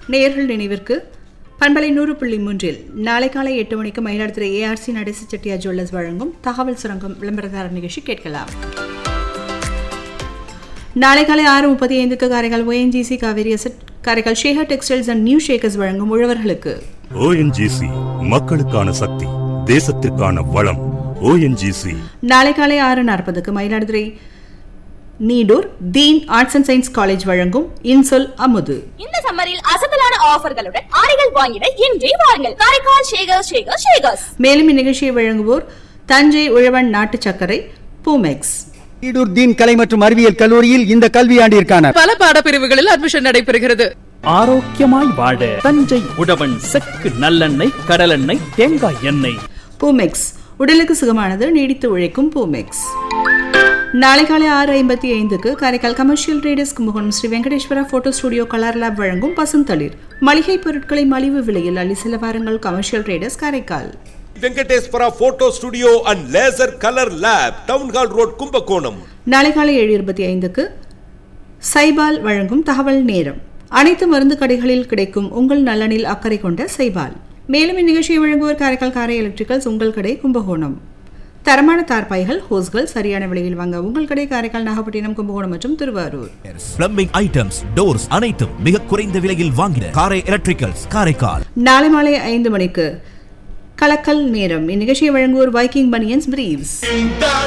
நேயர்கள் நினைவிற்கு பண்பலை நூறு புள்ளி மூன்றில் நாளை காலை எட்டு மணிக்கு மயிலாடுதுறை ஏஆர்சி நடேச செட்டியார் ஜுவல்லர்ஸ் வழங்கும் தகவல் சுரங்கம் விளம்பரதார நிகழ்ச்சி கேட்கலாம் நாளை காலை ஆறு முப்பத்தி ஐந்துக்கு Karaikal ONGC Kaveri asset Karaikal Shekar textiles and new Shekars வழங்கும் உழவர்களுக்கு ஓஎன்ஜிசி மக்களுக்கான சக்தி தேசத்திற்கான வளம் ஓஎன்ஜிசி நாளை காலை ஆறு நாற்பதுக்கு Mayiladuthurai Needur Deen arts and science college வழங்கும் இன்சொல் அமுது இந்த சம்மரில் அசத்தலான ஆஃபர்களுடன் ஆடைகள் வாங்கிட இன்றே வாருங்கள் காரைக்கால் ஷேகர் ஷேகர் ஷேகர்ஸ் மேலும் இந்நிகழ்ச்சியை வழங்குவோர் தஞ்சை உழவன் நாட்டு சர்க்கரை பூமெக்ஸ் ஈடூர் தீன் கலை மற்றும் அறிவியல் கல்லூரியில் இந்த கல்வியாண்டிற்கான பல பாடப்பிரிவுகளில் அட்மிஷன் நடைபெறுகிறது ஆரோக்கியமாய் வாழ தஞ்சை உழவன் செக்கு நல்லெண்ணெய் கடலெண்ணெய் தேங்காய் எண்ணெய் பூமெக்ஸ் உடலுக்கு சுகமானது நீடித்து உழைக்கும் பூமெக்ஸ் நாளை காலை ஆறு ஐம்பத்தி ஐந்துக்கு Karaikal commercial traders Kumbakonam Sri Venkateswara photo studio colour lab வழங்கும் பசுந்தளிர் மளிகை பொருட்களை மலிவு விலையில் அள்ளி சில வாரங்கள் commercial traders Karaikal Venkateswara photo studio and laser colour lab town hall road Kumbakonam நாளை காலை ஏழு இருபத்தி ஐந்துக்கு சைபால் வழங்கும் தகவல் நேரம் அனைத்து மருந்து கடைகளில் கிடைக்கும் உங்கள் நலனில் அக்கறை கொண்ட சைபால் மேலும் இந்நிகழ்ச்சியை வழங்குவோர் காரைக்கால் காரை எலக்ட்ரிக்கல்ஸ் உங்கள் கடை கும்பகோணம் தரமான தார்பாய்கள் ஹோஸ்கள் சரியான விலையில் வாங்க உங்கள் கடை காரைக்கால் நாகப்பட்டினம் கும்பகோணம் மற்றும் திருவாரூர் பிளம்பிங் ஐட்டம்ஸ் டோர்ஸ் அனைத்தும் மிக குறைந்த விலையில் வாங்கின காரை எலக்ட்ரிக்கல்ஸ் காரைக்கால் நாளை மாலை ஐந்து மணிக்கு கலக்கல் நேரம் இந்நிகழ்ச்சியை வழங்குவோர் வைக்கிங் பனியன்ஸ் பிரீவ்ஸ்